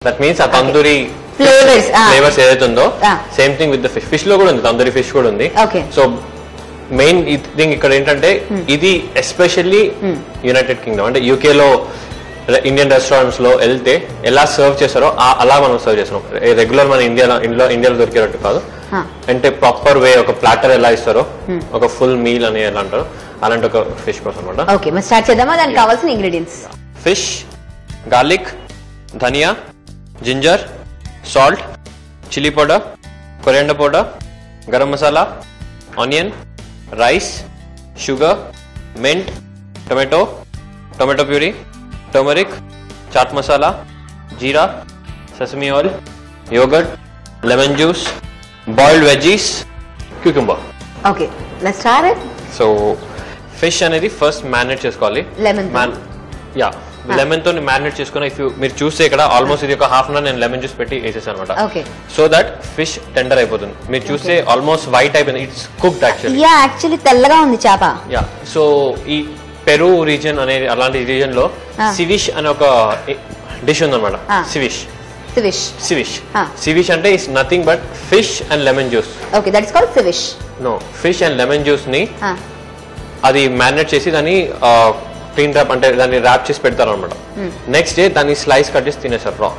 That means ఆ tandoori Flavors, ah. Flavours ఏదైతే ఉందో Ah. Same thing with fish fish లో కూడా ఉంది తందూరి ఫిష్ కూడా ఉంది Okay. సో మెయిన్ థింగ్ ఇక్కడ ఏంటంటే ఇది ఎస్పెషల్లీ యునైటెడ్ కింగ్డమ్ అంటే యూకే లో ఇండియన్ రెస్టారెంట్స్ లో వెళ్తే ఎలా సర్వ్ చేస్తారో ఆ- అలా మనం సర్వ్ చేస్తున్నాం రెగ్యులర్ మన ఇండియాలో ఇండియా ఇండియాలో దొరికేటట్టు కాదు Ah. అంటే ప్రాపర్ వే ఒక ప్లాటర్ ఎలా ఇస్తారో ఒక ఫుల్ మీల్ అని ఎలా అంటారో అలాంటి ఒక ఫిష్ కోసం అనమాట ఓకే మరి స్టార్ట్ చేద్దామా దానికి కావాల్సిన ingredients fish garlic dhania ginger salt chilli powder coriander powder garam masala onion rice sugar mint tomato tomato puree turmeric chaat masala jeera sesame oil yogurt lemon juice boiled veggies cucumber okay let's start so fish అనేది first marinate చేసుకోవాలి Lemon తో. Yeah lemon తో marinate చేసుకుని if మీరు చూస్తే ఇక్కడ almost ఇది ఒక హాఫ్ అన్ అవర్ నేను లెమన్ జ్యూస్ పెట్టి వేసేసాను అనమాట Okay. So that fish tender అయిపోతుంది మీరు చూస్తే ఆల్మోస్ట్ వైట్ అయిపోయింది it's cooked actually yeah actually తెల్లగా ఉంది చేప యా సో ఈ పెరు రీజన్ అనేది అలాంటి రీజన్ లో Ah. సివిష్ అనే ఒక డిష్ ఉందన్నమాట Ah. సివిష్ సివిష్ సివిష్ Ah. సివిష్ అంటే it's nothing but fish and lemon juice okay that is called ceviche no fish and lemon juice ని అది మ్యారినేట్ చేసి దాన్ని క్లీన్ ర్యాప్ అంటే దాన్ని ర్యాప్ చేసి పెడతారు అనమాట నెక్స్ట్ డే దాన్ని స్లైస్ కట్ చేసి తినేస్తారు రా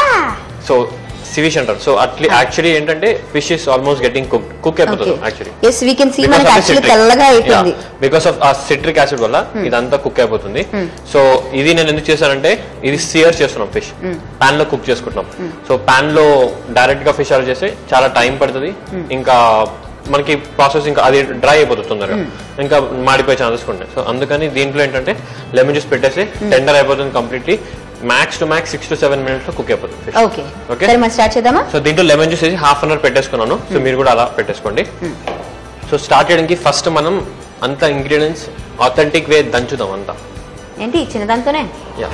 సో సివిష్ అంటారు సో అట్లీ యాక్చువల్లీ ఏంటంటే fish is almost getting cook cook అయిపోతుంది actually yes we can see మనకి యాక్చువల్లీ తెల్లగా అయిపోయింది బికాస్ ఆఫ్ ఆ సిట్రిక్ యాసిడ్ వల్ల ఇదంతా కుక్ అయిపోతుంది సో ఇది నేను ఎందుకు చేశానంటే ఇది సియర్ చేస్తున్నాం ఫిష్ పాన్ లో కుక్ చేసుకుంటున్నాం సో పాన్ లో డైరెక్ట్ గా ఫిష్ అలా చేస్తే చాలా టైం పడుతుంది ఇంకా మనకి ప్రాసెస్ ఇంకా అది డ్రై అయిపోతుంది తొందరగా ఇంకా మాడిపోయే ఛాన్సెస్ ఉంటాయి సో అందుకని దీంట్లో ఏంటంటే లెమన్ జ్యూస్ పెట్టేసి టెండర్ అయిపోతుంది completely max to max six to seven minutes లో కుక్ అయిపోతుంది fish. Okay Okay. సరే మరి స్టార్ట్ చేద్దామా సో దీంట్లో లెమన్ జ్యూస్ వేసి హాఫ్ అన్ అవర్ పెట్టేసుకున్నాను సో మీరు కూడా అలా పెట్టేసుకోండి సో స్టార్ట్ చేయడానికి ఫస్ట్ మనం అంత ఇంగ్రీడియంట్స్ ఆథెంటిక్ వే దంచుదాం అంతా ఏంటి చిన్న దాంతోనే యా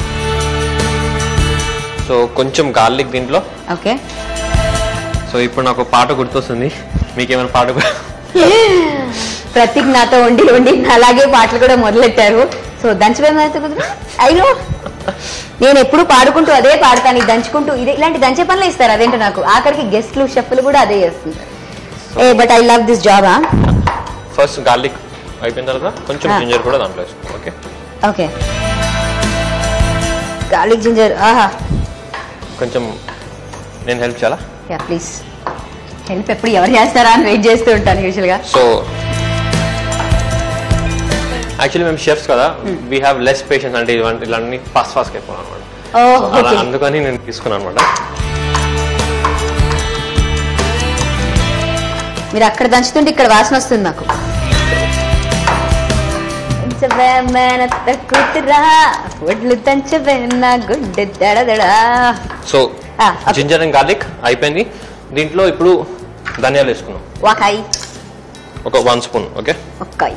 సో కొంచెం గార్లిక్ దీంట్లో ఓకే సో ఇప్పుడు నాకు పాట గుర్తొస్తుంది మీకేమైనా పాట గు- ప్రతిక్ నాతో వండి వండి అలాగే పాటలు కూడా మొదలెట్టారు సో దంచబేమైతే కుదరదు అయ్యో నేను ఎప్పుడు పాడుకుంటూ అదే పాడతాను ఇది దంచుకుంటూ ఇదే ఇలాంటి దంచే పనులు ఇస్తారు అదేంటో నాకు ఆఖరికి గెస్ట్లు షెఫ్లు కూడా అదే చేస్తుంటారు ఏ but I love this job first garlic అయిపోయిన తర్వాత కొంచెం Ah. జింజర్ కూడా దాంట్లో వేసుకో ఓకే ఓకే గార్లిక్ జింజర్ ఆహా కొంచెం నేను హెల్ప్ చేయాలా యా ప్లీజ్ హెల్ప్ ఎప్పుడు ఎవరు చేస్తారా అని వెయిట్ చేస్తూ ఉంటాను యూజువల్గా సో యాక్చువల్లీ మేము షెఫ్స్ కదా వీ హ్యావ్ లెస్ పేషెన్స్ అంటే ఇలాంటి ఇలాంటి ఫాస్ట్ ఫాస్ట్ అయిపోయాను అనమాట ఓ అలా ఓకే అందుకని నేను తీసుకున్నాను అనమాట మీరు అక్కడ దంచుతుంటే ఇక్కడ వాసన వస్తుంది నాకు దంచవే మేనత్త కూతురా ఒడ్లు దంచవే నా గుడ్డె దడదడా so Ah, okay. Ginger and garlic అయిపోయింది దీంట్లో ఇప్పుడు ధనియాలు వేసుకున్నాం వాకాయ్ ఒక వన్ స్పూన్ ఓకే ఒక్కాయ్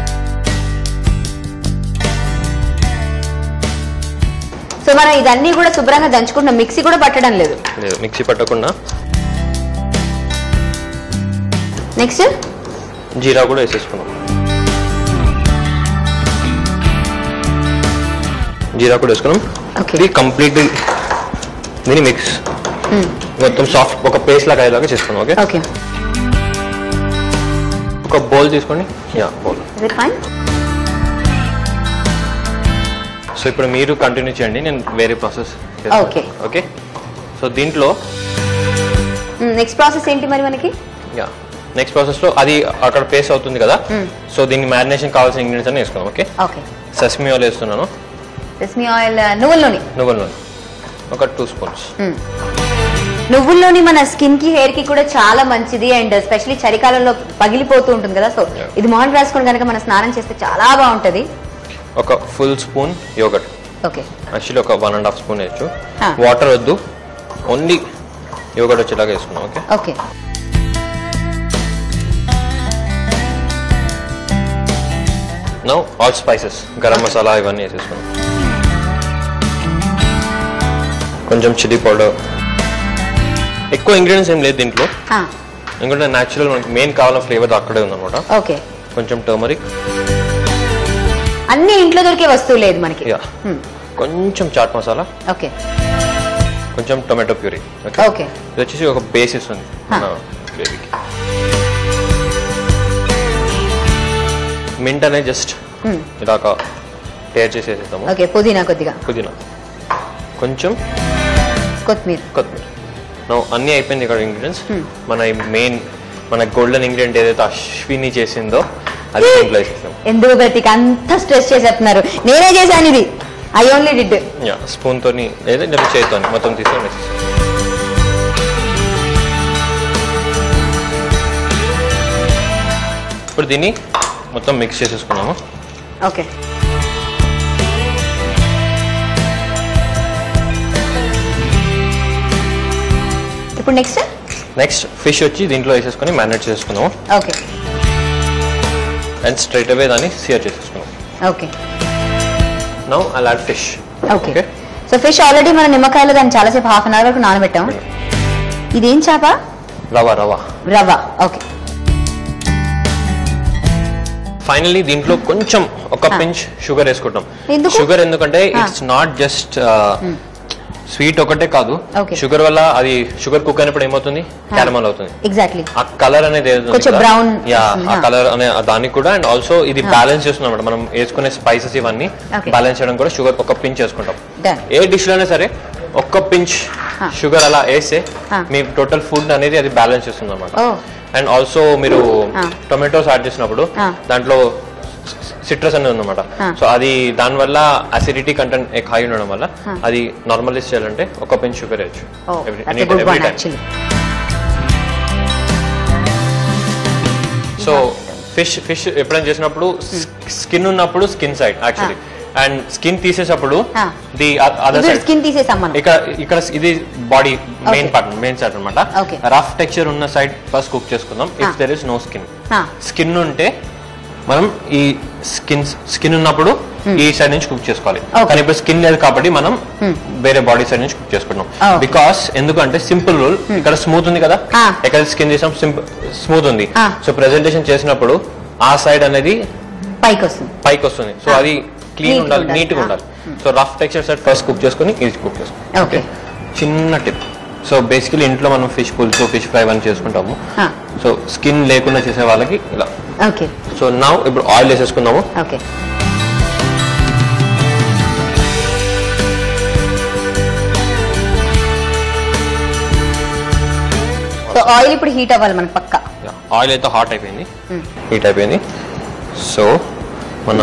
సో మనం ఇదన్నీ కూడా శుభ్రంగా దంచుకుంటున్నాం మిక్సీ కూడా పట్టడం లేదు లేదు మిక్సీ పట్టకుండా నెక్స్ట్ జీరా కూడా వేసేసుకున్నాం జీరా కూడా వేసుకున్నాం Okay. ఇది కంప్లీట్ దీన్ని మిక్స్ మొత్తం సాఫ్ట్ ఒక పేస్ట్ లాగా అయ్యేలాగా చేసుకున్నాం ఓకే ఓకే ఒక బౌల్ తీసుకోండి yeah bowl is fine so ఇప్పుడు మీరు కంటిన్యూ చేయండి నేను వేరే ప్రాసెస్ Okay. ఓకే సో దీంట్లో నెక్స్ట్ ప్రాసెస్ ఏంటి మరి మనకి యా నెక్స్ట్ ప్రాసెస్ లో అది అక్కడ పేస్ట్ అవుతుంది కదా సో దీన్ని మ్యారినేషన్ కావాల్సిన ఇంగ్రీడియంట్స్ అన్ని వేసుకున్నాం ఓకే ఓకే సస్మి ఆయిల్ వేస్తున్నాను రెస్మీ ఆయిల్ నువ్వుల నూనె నువ్వుల నూనె ఒక టూ స్పూన్స్ నువ్వుల నూనె మన స్కిన్ కి హెయిర్ కి కూడా చాలా మంచిది అండ్ ఎస్పెషలీ చలికాలంలో పగిలిపోతూ ఉంటుంది కదా సో Yeah. ఇది మార్న్ రాసుకొని కనుక మనం స్నానం చేస్తే చాలా బాగుంటది ఒక full spoon yogurt okay actually ఒక వన్ అండ్ హాఫ్ స్పూన్ వేయచ్చు Ah. వాటర్ వద్దు ఓన్లీ యోగట్ వచ్చేలాగా వేసుకున్నాం okay okay now all spices garam masala ఇవన్నీ వేసేసుకున్నాం కొంచెం చిల్లీ పౌడర్ ఎక్కువ ఇంగ్రీడియంట్స్ ఏం లేదు దీంట్లో ఎందుకంటే న్యాచురల్ మనకి మెయిన్ కావాలన్న ఫ్లేవర్ అక్కడే ఉందన్నమాట ఓకే కొంచెం టర్మరిక్ అన్ని ఇంట్లో దొరికే వస్తువు లేదు మనకి యా కొంచెం చాట్ మసాలా ఓకే కొంచెం టొమాటో ప్యూరీ ఓకే ఓకే ఇది వచ్చేసి ఒక బేస్ ఇస్తుంది మన గ్రేవీకి మింట్ అనేది జస్ట్ ఇలాక టేర్ చేసేసేద్దాము ఓకే పుదీనా కొద్దిగా పుదీనా కొంచెం కొత్తిమీర కొత్తిమీర నో అన్నీ అయిపోయింది ఇక్కడ ఇంగ్రీడియంట్స్ మన మెయిన్ మన గోల్డెన్ ఇంగ్రీడియంట్ ఏదైతే అశ్విని చేసిందో అది దీంట్లో వేసేసాం ఎందుకు ప్రతికి అంత స్ట్రెస్ చేసేస్తున్నారు నేనే చేశాను ఇది I only did yeah spoon తోని లేదా నేను చేతితో మొత్తం తీసుకొని వేసేసాం ఇప్పుడు దీన్ని మొత్తం మిక్స్ చేసేసుకున్నాము ఓకే ఇప్పుడు నెక్స్ట్ నెక్స్ట్ ఫిష్ వచ్చి దీంట్లో వేసేసుకొని మ్యారినేట్ చేసుకున్నాము ఓకే అండ్ స్ట్రైట్ అవే దాన్ని సియర్ చేసేసుకున్నాం okay now I add fish okay so fish already మన నిమ్మకాయలో దాన్ని చాలాసేపు హాఫ్ అన్ అవర్ వరకు నానబెట్టాం ఇదేం చేప రవ రవ రవ్వ ఓకే ఫైనల్లీ దీంట్లో కొంచెం ఒక పించ్ షుగర్ వేసుకుంటాం ఎందుకు? షుగర్ ఎందుకంటే ఆ. ఇట్స్ నాట్ జస్ట్ స్వీట్ ఒకటే కాదు Okay. షుగర్ వల్ల అది షుగర్ కుక్ అయినప్పుడు ఏమవుతుంది క్యారమల్ అవుతుంది ఎగ్జాక్ట్లీ ఆ కలర్ అనేది ఏదైతే కొంచెం ఉందో, brown యా వస్తుంది, ఆ ఆ. కలర్ అనే ఆ దానికి కూడా అండ్ ఆల్సో ఇది బ్యాలెన్స్ చేస్తున్నాం అన్నమాట మనం వేసుకునే స్పైసెస్ ఇవన్నీ Okay. బ్యాలెన్స్ చేయడం కూడా షుగర్ ఒక పించ్ వేసుకుంటాం Done. ఏ డిష్ లోనే సరే ఒక్క పించ్ ఆ. షుగర్ అలా వేస్తే ఆ. మీ టోటల్ ఫుడ్ అనేది అది బ్యాలెన్స్ చేస్తుంది అనమాట ఓ అండ్ ఆల్సో మీరు ఆ. టొమాటోస్ యాడ్ చేసినప్పుడు ఆ. దాంట్లో సిట్రస్ అనేది ఉందన్నమాట ఆ. సో అది దానివల్ల అసిడిటీ కంటెంట్ హై ఉండడం వల్ల అది నార్మలైజ్ చేయాలంటే ఒక పెన్ షుగర్ వేయచ్చు oh that's good one actually so fish fish ఎప్పుడైనా చేసినప్పుడు స్కిన్ ఉన్నప్పుడు skin side actually and skin తీసేటప్పుడు ఆ. ది అదర్ ఇప్పుడు సైడ్ స్కిన్ తీసేసాం మనం ఇక్కడ ఇక్కడ ఇది body main Okay. Part main side అనమాట Okay. రఫ్ టెక్స్చర్ ఉన్న సైడ్ ఫస్ట్ కుక్ చేసుకుందాం if Ah. There is no skin ఆ, స్కిన్ ఉంటే మనం ఈ స్కిన్ స్కిన్ ఉన్నప్పుడు ఈ సైడ్ నుంచి కుక్ చేసుకోవాలి Okay. కానీ ఇప్పుడు స్కిన్ లేదు కాబట్టి మనం వేరే బాడీ సైడ్ నుంచి కుక్ చేసుకుంటాం Oh. బికాస్ ఎందుకంటే సింపుల్ రూల్ ఇక్కడ స్మూత్ ఉంది కదా Ah. ఎక్కడ స్కిన్ చేసాం సింపుల్ స్మూత్ ఉంది Ah. సో ప్రెజెంటేషన్ చేసినప్పుడు ఆ సైడ్ అనేది పైకి వస్తుంది పైకి వస్తుంది సో అది క్లీన్ Neat గా ఉండాలి ఉండాలి. నీట్ గా Ah. ఉండాలి so rough texture side first cook చేసుకొని ఇది కుక్ చేసుకోవాలి Okay. చిన్న టిప్ సో బేసికలీ ఇంట్లో మనం ఫిష్ పులుసు ఫిష్ ఫ్రై అని చేసుకుంటాము Ah. సో స్కిన్ లేకుండా చేసే వాళ్ళకి ఇలా ఓకే సో నా ఇప్పుడు ఆయిల్ వేసేసుకుందాము ఓకే సో ఆయిల్ ఇప్పుడు హీట్ అవ్వాలి మనకి పక్క ఆయిల్ అయితే హాట్ అయిపోయింది హీట్ అయిపోయింది సో మన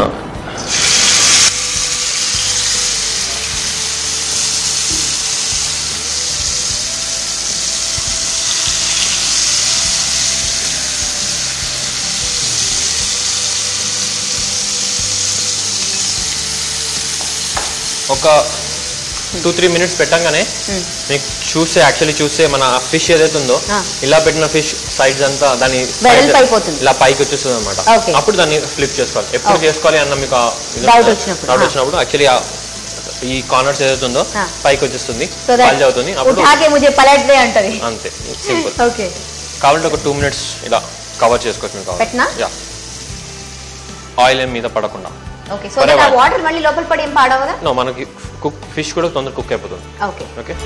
ఒక టూ త్రీ మినిట్స్ పెట్టంగానే మీకు చూస్తే యాక్చువల్లీ చూస్తే మన ఫిష్ ఏదైతే ఉందో ఆ. ఇలా పెట్టిన ఫిష్ సైడ్స్ అంతా దాని వెడల్పు sides అయిపోతుంది. ఇలా పైకి వచ్చేస్తుంది అనమాట Okay. అప్పుడు దాన్ని ఫ్లిప్ చేసుకోవాలి ఎప్పుడు Okay. చేసుకోవాలి అన్న మీకు Doubt వచ్చినప్పుడు. డౌట్ ఆ. వచ్చినప్పుడు యాక్చువల్లీ ఈ కార్నర్స్ ఏదైతే ఉందో ఆ. పైకి వచ్చేస్తుంది సో దట్ బల్జ్ అవుతుంది అప్పుడు ఉఠాకే ముझे పలట్ దే అంటది అంతే సింపుల్ ఓకే కావాలంటే ఒక టూ మినిట్స్ ఇలా కవర్ చేసుకోవచ్చు మీకు పెట్టనా? యా ఆయిల్ ఏం మీద పడకుండా ఓకే సో Whatever. దట్ ఆ వాటర్ మళ్ళీ లోపల పడి ఏం పాడవదా నో మనకి కుక్ ఫిష్ కూడా తొందర కుక్ అయిపోతుంది ఓకే ఓకే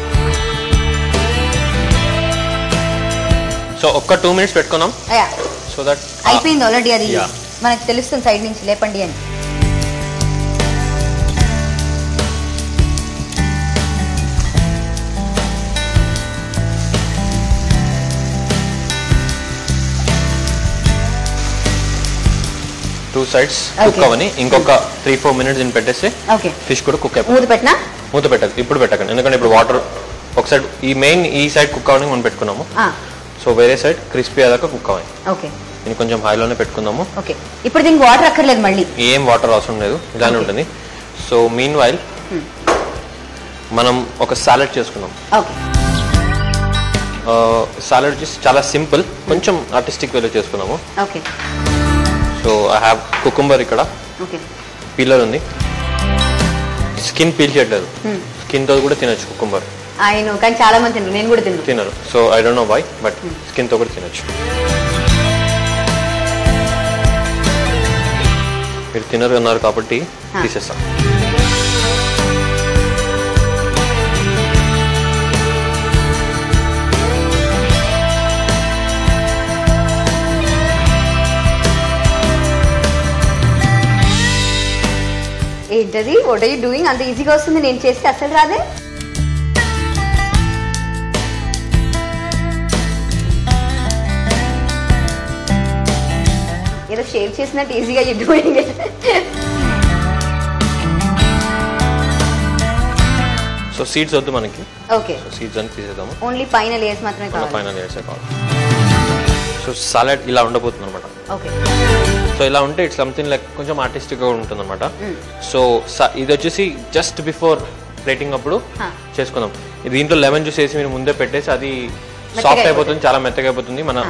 సో ఒక్క టూ మినిట్స్ పెట్టుకుందాం అయ్యా సో దట్ అయిపోయింది ఆల్రెడీ అది Yeah. మనకు తెలుస్తుంది సైడ్ నుంచి లేపండి అని టూ సైడ్స్ కుక్ Okay. అవని ఇంకొక త్రీ ఫోర్ మినిట్స్ దీన్ని పెట్టేస్తే ఓకే ఫిష్ కూడా కుక్ అయిపోతుంది మూత పెట్టినా మూత పెట్టదు ఇప్పుడు పెట్టకండి ఎందుకంటే ఇప్పుడు వాటర్ ఒక సైడ్ ఈ మెయిన్ ఈ సైడ్ కుక్ అవని మనం పెట్టుకున్నాము సో వేరే సైడ్ క్రిస్పీ అయ్యాక కుక్ అవ్వాలి ఓకే దీన్ని కొంచెం హైలోనే పెట్టుకుందాము ఓకే ఇప్పుడు దీనికి వాటర్ అక్కర్లేదు మళ్ళీ ఏం వాటర్ అవసరం లేదు ఇలానే Okay. ఉంటుంది సో మీన్ వైల్ మనం ఒక సాలెడ్ చేసుకున్నాం ఓకే సాలెడ్ వచ్చేసి చాలా సింపుల్ కొంచెం ఆర్టిస్టిక్ వేలో చేసుకున్నాము okay so I have cucumber ఇక్కడ ఓకే పీలర్ ఉంది స్కిన్ పీల్ చేయట్లేదు స్కిన్ తో కూడా తినొచ్చు కుకుంబర్ ఆయన కానీ చాలా మంది తిన్నారు నేను కూడా తిన్నాను తినరు so I don't know why but skin తో కూడా తినొచ్చు మీరు తినరు అన్నారు కాబట్టి Ah. తీసేస్తాం ఏంటది వాట్ ఆర్ యూ డూయింగ్ అంత ఈజీగా వస్తుంది నేను చేస్తే అసలు రాదే ఏదో షేవ్ చేసినట్టు ఈజీగా యూ డూయింగ్ సో సీడ్స్ వద్దు మనకి ఓకే సో సీడ్స్ అని తీసేద్దాము ఓన్లీ పైన లేయర్స్ మాత్రమే మన కావాలి పైన లేసే కావాలి సో సాలెడ్ ఇలా ఉండబోతుంది అనమాట ఓకే సో ఇలా ఉంటే ఇట్స్ సంథింగ్ లైక్ కొంచెం ఆర్టిస్టిక్గా ఉంటుంది అనమాట సో ఇది వచ్చేసి జస్ట్ బిఫోర్ ప్లేటింగ్ అప్పుడు Huh. చేసుకుందాం ఇది దీంట్లో లెమన్ జ్యూస్ వేసి మీరు ముందే పెట్టేసి అది మెత్తగా సాఫ్ట్ అయిపోతుంది. అయిపోతుంది చాలా మెత్తగా అయిపోతుంది మన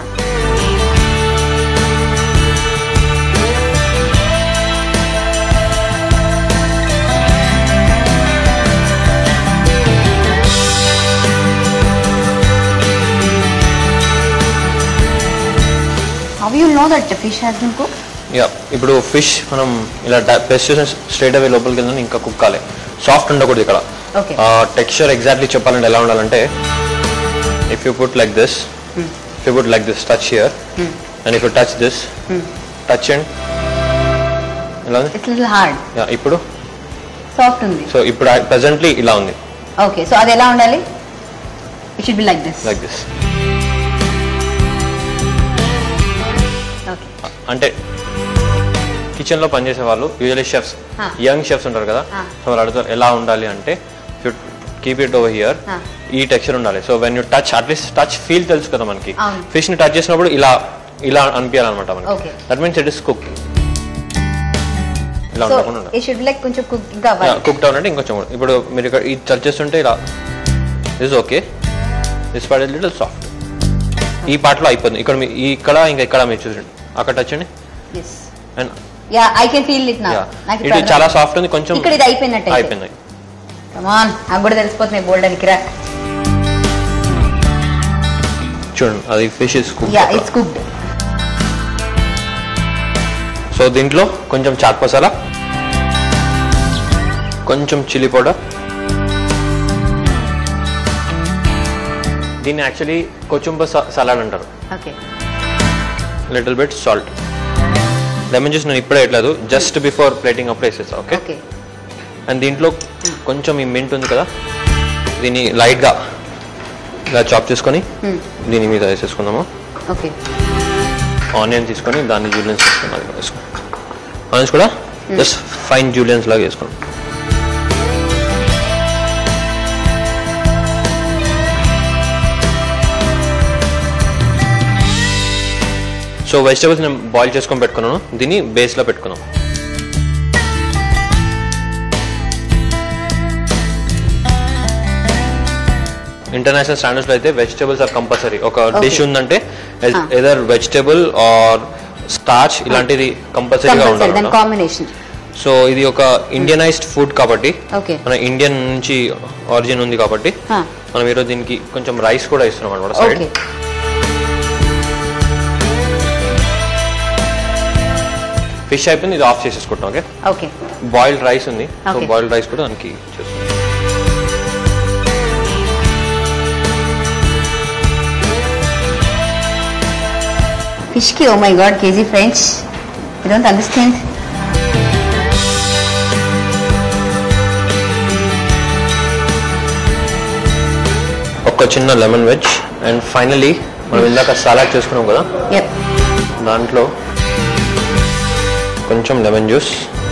how you know that fish has been cook yeah ఇప్పుడు ఫిష్ మనం ఇలా పేస్ట్ చేసిన స్ట్రేట్ అవే లోపలికి వెళ్ళి ఇంకా కుక్ కాలే సాఫ్ట్ ఉండకూడదు ఇక్కడ Okay. టెక్స్చర్ ఎగ్జాక్ట్లీ చెప్పాలంటే ఎలా ఉండాలంటే if you put like this if you put like this touch here and if you touch this touch and ఎలా ఉంది ఇట్స్ లిటిల్ హార్డ్ Yeah, ఇప్పుడు సాఫ్ట్ ఉంది సో ఇప్పుడు ప్రెసెంట్లీ ఇలా ఉంది ఓకే సో అది ఎలా ఉండాలి it should be like this like this okay అంటే కిచెన్ లో పనిచేసే వాళ్ళు usually chefs Ah. Young chefs ఉంటారు కదా Ah. సో వాళ్ళు అడుగుతారు ఎలా ఉండాలి అంటే keep it over here Ah. ఈ టెక్స్చర్ ఉండాలి so when you touch at least touch feel తెలుసు కదా మనకి అవును. ఫిష్ ని టచ్ చేసినప్పుడు ఇలా ఇలా అనిపించాలన్నమాట మనకి Okay. That means it is cook ఇలా సో ఉండకుండా ఇట్ షుడ్ లైక్ కొంచెం కుక్ ఇంకా అవ్వాలి కుక్ డౌన్ అంటే ఇంకొంచెం కూడా. ఇప్పుడు మీరు ఇక్కడ ఇది టచ్ చేస్తుంటే ఇలా is okay this part little soft ఈ part లో అయిపోయింది ఇక్కడ మీ- ఈ ఇక్కడ ఇంకా ఇక్కడ మీరు చూడండి అక్కడ టచ్ అండి yes and yeah I can feel it నా నాకు ఇది చాలా సాఫ్ట్ ఉంది కొంచెం ఇక్కడ ఇది అయిపోయినట్టు అయిపోయింది కమాన్ నాకు కూడా తెలిసిపోతున్నాయి బోల్డ్ అని కిరా చూడండి అది fish is cook yeah it's cooked so దీంట్లో కొంచెం చాట్ మసాలా కొంచెం చిల్లీ పౌడర్ దీన్ని యాక్చువల్లీ కొచుంబ సలాడ్ అంటారు okay little bit salt lemon juice నేను ఇప్పుడే వేయట్లేదు జస్ట్ బిఫోర్ ప్లేటింగ్ అప్పుడు వేసేస్తా ఓకే ఓకే అండ్ దీంట్లో కొంచెం ఈ మింట్ ఉంది కదా దీన్ని లైట్గా ఇలా చాప్ చేసుకొని దీని మీద వేసేసుకుందాము ఓకే ఆనియన్ తీసుకొని దాన్ని జూలియన్స్ తీసుకొని అది కూడా వేసుకోండి ఆనియన్స్ కూడా జస్ట్ ఫైన్ జూలియన్స్ లాగా వేసుకోండి సో వెజిటేబుల్స్ నేను బాయిల్ చేసుకొని పెట్టుకున్నాను దీన్ని బేస్లో పెట్టుకున్నాం ఇంటర్నేషనల్ స్టాండర్డ్స్ లో అయితే వెజిటేబుల్స్ ఆర్ కంపల్సరీ ఒక డిష్ ఉందంటే Ah. Either vegetable or starch ఇలాంటిది కంపల్సరీగా కంపల్సరీ దాని ఉండాలి కాంబినేషన్ సో ఇది ఒక ఇండియనైజ్డ్ ఫుడ్ కాబట్టి ఓకే మన ఇండియన్ నుంచి ఆరిజిన్ ఉంది కాబట్టి Ah. మనం ఈరోజు దీనికి కొంచెం రైస్ కూడా ఇస్తున్నాం అనమాట సైడ్ ఓకే ఫిష్ అయిపోయింది ఇది ఆఫ్ చేసేసుకుంటాం ఓకే ఓకే బాయిల్డ్ రైస్ ఉంది సో Okay. బాయిల్డ్ రైస్ కూడా దానికి చేస్తాం ఫిష్ కి ఓ మై గాడ్ కేజీ ఫ్రెంచ్ యూ డోంట్ అండర్స్టాండ్ ఒక చిన్న లెమన్ వెజ్ అండ్ ఫైనలీ మనం ఇందాక సలాడ్ చేసుకున్నాం కదా యప్ దాంట్లో కొంచెం lemon juice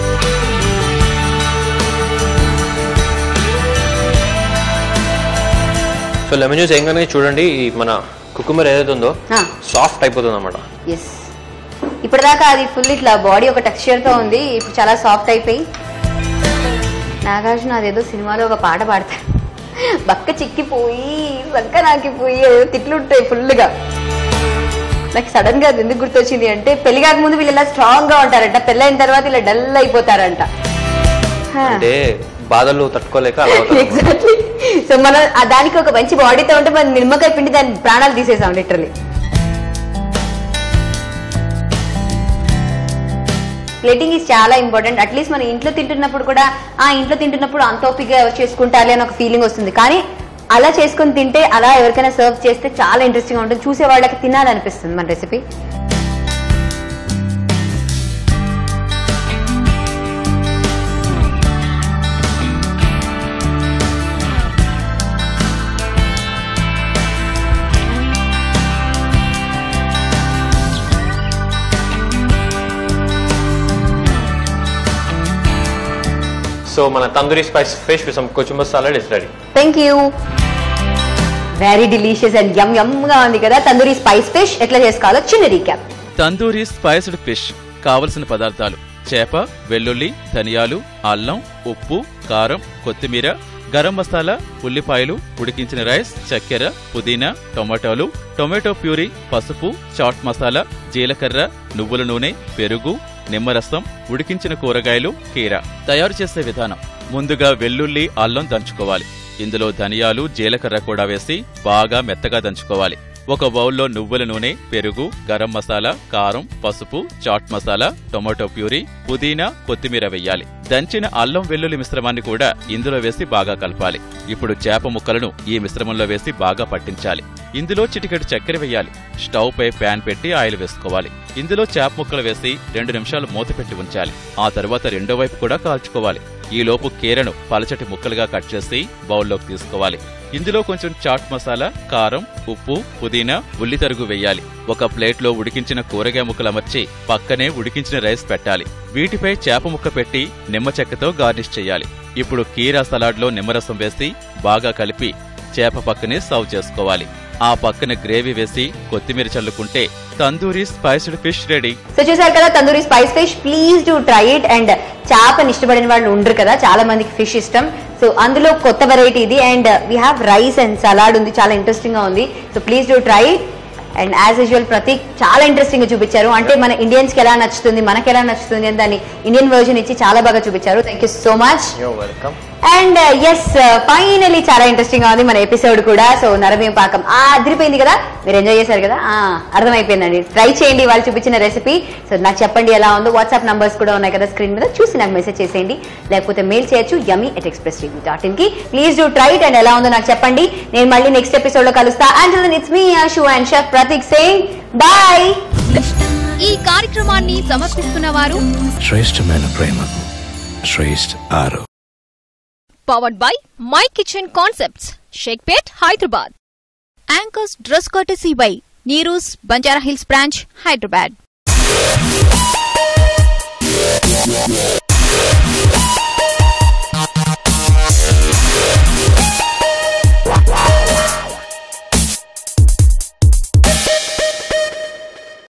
so lemon juice ఏం కానీ చూడండి ఈ మన కుకుంబర్ ఏదైతే ఉందో Ah. సాఫ్ట్ అయిపోతుంది అనమాట ఎస్ ఇప్పటిదాకా అది ఫుల్ ఇట్లా బాడీ ఒక texture తో ఉంది ఇప్పుడు చాలా సాఫ్ట్ అయిపోయి నాగార్జున అదేదో సినిమాలో ఒక పాట పాడతాడు బక్క చిక్కిపోయి బక్క నాకిపోయి ఏదో తిట్లు ఉంటాయి ఫుల్గా నాకు సడన్ గా అది ఎందుకు గుర్తొచ్చింది అంటే పెళ్లి కాక ముందు వీళ్ళు ఇలా స్ట్రాంగ్ గా ఉంటారంట పెళ్ళైన తర్వాత ఇలా డల్ అయిపోతారంట అంటే బాధలు తట్టుకోలేక అలా అవుతారు. ఎగ్జాక్ట్లీ సో మనం ఆ దానికి ఒక మంచి బాడీతో ఉంటే మనం నిమ్మకాయ పిండి దాని ప్రాణాలు తీసేసాం లిటరలీ ప్లేటింగ్ ఈజ్ చాలా ఇంపార్టెంట్ అట్లీస్ట్ మన ఇంట్లో తింటున్నప్పుడు కూడా ఆ ఇంట్లో తింటున్నప్పుడు అంత ఓపిక చేసుకుంటాలి అని ఒక ఫీలింగ్ వస్తుంది కానీ అలా చేసుకొని తింటే అలా ఎవరికైనా సర్వ్ చేస్తే చాలా ఇంట్రెస్టింగ్ ఉంటుంది చూసే వాళ్ళకి తినాలనిపిస్తుంది మన రెసిపీ సో మన tandoori spice fish with some kachumber salad is ready thank you very delicious and yum yum గా ఉంది కదా తందూరి స్పైస్ ఫిష్ ఎట్లా చేసుకోవాలో చిన్న రీక్యాప్ తందూరి స్పైస్డ్ ఫిష్ కావలసిన పదార్థాలు చేప వెల్లుల్లి ధనియాలు అల్లం ఉప్పు కారం కొత్తిమీర గరం మసాలా ఉల్లిపాయలు ఉడికించిన రైస్ చక్కెర పుదీనా టొమాటోలు టొమాటో ప్యూరీ పసుపు చాట్ మసాలా జీలకర్ర నువ్వుల నూనె పెరుగు నిమ్మరసం ఉడికించిన కూరగాయలు కీర తయారు చేసే విధానం ముందుగా వెల్లుల్లి అల్లం దంచుకోవాలి ఇందులో ధనియాలు జీలకర్ర కూడా వేసి బాగా మెత్తగా దంచుకోవాలి ఒక బౌల్లో నువ్వుల నూనె పెరుగు గరం మసాలా కారం పసుపు చాట్ మసాలా టొమాటో ప్యూరీ పుదీనా కొత్తిమీర వెయ్యాలి దంచిన అల్లం వెల్లుల్లి మిశ్రమాన్ని కూడా ఇందులో వేసి బాగా కలపాలి ఇప్పుడు చేప ముక్కలను ఈ మిశ్రమంలో వేసి బాగా పట్టించాలి ఇందులో చిటికెడు చక్కెర వేయాలి స్టవ్ పై ప్యాన్ పెట్టి ఆయిల్ వేసుకోవాలి ఇందులో చేప ముక్కలు వేసి రెండు నిమిషాలు మూత పెట్టి ఉంచాలి ఆ తర్వాత రెండో వైపు కూడా కాల్చుకోవాలి ఈ లోపు కీరను పలచటి ముక్కలుగా కట్ చేసి బౌల్లోకి తీసుకోవాలి ఇందులో కొంచెం చాట్ మసాలా కారం ఉప్పు పుదీనా ఉల్లి తరుగు వెయ్యాలి ఒక ప్లేట్లో ఉడికించిన కూరగాయ ముక్కలు అమర్చి పక్కనే ఉడికించిన రైస్ పెట్టాలి వీటిపై చేప ముక్క పెట్టి నిమ్మ చెక్కతో గార్నిష్ చేయాలి ఇప్పుడు కీరా సలాడ్లో నిమ్మరసం వేసి బాగా కలిపి చేప పక్కనే సర్వ్ చేసుకోవాలి ఆ పక్కన గ్రేవీ వేసి కొత్తిమీర చల్లుకుంటే tandoori spiced fish ready so చూసారు కదా tandoori spice fish please do try it and చేపని ఇష్టపడిన వాళ్ళు ఉండరు కదా చాలా మందికి ఫిష్ ఇష్టం సో అందులో కొత్త వెరైటీ ఇది and we have rice and salad ఉంది చాలా ఇంట్రెస్టింగ్ గా ఉంది so please do try it and as usual Prateek చాలా ఇంట్రెస్టింగ్ గా చూపించారు అంటే మన ఇండియన్స్ కి ఎలా నచ్చుతుంది మనకి ఎలా నచ్చుతుంది అని దాన్ని ఇండియన్ వర్జన్ ఇచ్చి చాలా బాగా చూపించారు thank you so much you're welcome and yes finally చాలా ఇంట్రెస్టింగ్ గా ఉంది మన ఎపిసోడ్ కూడా సో నరమేం పాకం ఆ అదిరిపోయింది కదా మీరు ఎంజాయ్ చేశారు కదా ఆ అర్థమైపోయిందండి ట్రై చేయండి వాళ్ళు చూపించిన రెసిపీ సో నాకు చెప్పండి ఎలా ఉందో వాట్సాప్ నంబర్స్ కూడా ఉన్నాయి కదా స్క్రీన్ మీద చూసి నాకు మెసేజ్ చేసేయండి లేకపోతే మెయిల్ చేయొచ్చు yummy at express TV dot in కి please do try it and ఎలా ఉందో నాకు చెప్పండి నేను మళ్ళీ నెక్స్ట్ ఎపిసోడ్ లో కలుస్తా అండ్ ఇట్స్ మీ షూ and chef Prateek saying bye ఈ కార్యక్రమాన్ని సమర్పిస్తున్న వారు శ్రేష్టమైన ప్రేమకు శ్రేష్ఠ ఆరో powered by my kitchen concepts Shaikpet Hyderabad anchors dress courtesy by Neeru's Banjara Hills branch Hyderabad